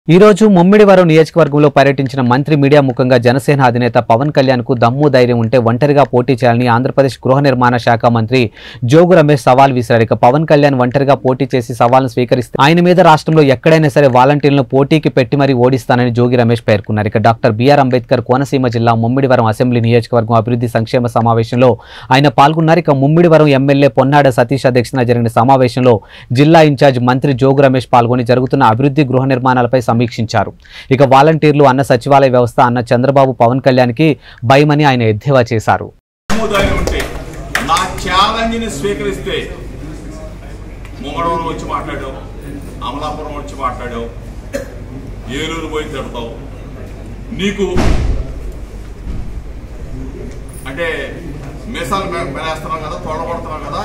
ఈ రోజు ముమ్మిడివరం నియోజకవర్గంలో పర్యటించిన మంత్రి మీడియా ముఖంగా జనసేన అధినేత పవన్ కళ్యాణ్ కు దమ్ము ధైర్యం ఉంటే ఒంటరిగా పోటీ చేయాలని ఆంధ్రప్రదేశ్ గృహ నిర్మాణ శాఖ మంత్రి జోగు రమేష్ సవాల్ విసిరారు ఇక పవన్ కళ్యాణ్ ఒంటరిగా పోటీ చేసి సవాల్ను స్వీకరిస్తే ఆయన మీద రాష్ట్రంలో ఎక్కడైనా సరే వాలంటీర్లను పోటీకి పెట్టి మరీ ఓడిస్తానని జోగి రమేష్ పేర్కొన్నారు ఇక డాక్టర్ బిఆర్ అంబేద్కర్ కోనసీమ జిల్లా ముమ్మిడివరం అసెంబ్లీ నియోజకవర్గం అభివృద్ధి సంక్షేమ సమావేశంలో ఆయన పాల్గొన్నారు ఇక ముమ్మిడివరం ఎమ్మెల్యే పొన్నాడ సతీష్ అధ్యక్షతన జరిగిన సమావేశంలో జిల్లా ఇన్ఛార్జ్ మంత్రి జోగు రమేష్ పాల్గొని జరుగుతున్న అభివృద్ధి గృహ నిర్మాణాలపై సమీక్షించారు ఇక వాలంటీర్లు అన్న సచివాలయ వ్యవస్థ అన్న చంద్రబాబు పవన్ కళ్యాణ్కి భయమని ఆయన ఎద్దేవా చేశారు సముదాయం ఉంటే నా ఛాలెంజ్ని స్వీకరిస్తే ముమ్మడవరం వచ్చి మాట్లాడావు అమలాపురం వచ్చి మాట్లాడావు ఏలూరు పోయి తిడతావు నీకు అంటే మీసాలు మె- మెలేస్తున్నావు కదా తోడబడుతున్నావు కదా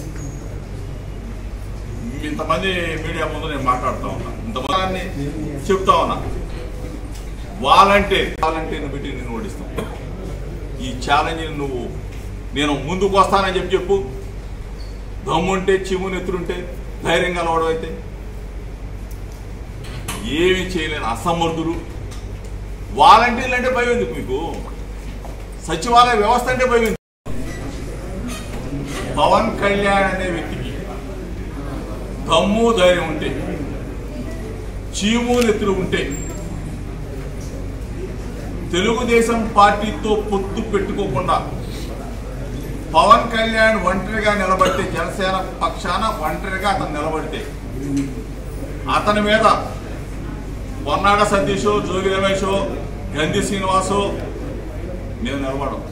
ఇంతమంది మీడియా ముందు నేను మాట్లాడుతా ఉన్నా ఇంతమంది చెప్తా ఉన్నా వాలంటీర్ వాలంటీర్ని పెట్టి నేను ఓడిస్తాం ఈ ఛాలెంజ్ నువ్వు నేను ముందుకు వస్తానని చెప్పి చెప్పు దమ్ముంటే చిమ్ము నెత్తురుంటే ధైర్యంగా లోడవైతే ఏమి చేయలేని అసమర్థులు వాలంటీర్లు అంటే భయం ఎందుకు మీకు సచివాలయ వ్యవస్థ అంటే భయం ఎందుకు పవన్ కళ్యాణ్ అనే వ్యక్తికి దమ్ము ధైర్యం ఉంటే చీము నెత్తులు ఉంటే తెలుగుదేశం పార్టీతో పొత్తు పెట్టుకోకుండా పవన్ కళ్యాణ్ ఒంటరిగా నిలబడితే జనసేన పక్షాన ఒంటరిగా అతను నిలబడితే అతని మీద పొన్నాడ సతీషో జోగి రమేషో గంధి శ్రీనివాసో మేము నిలబడం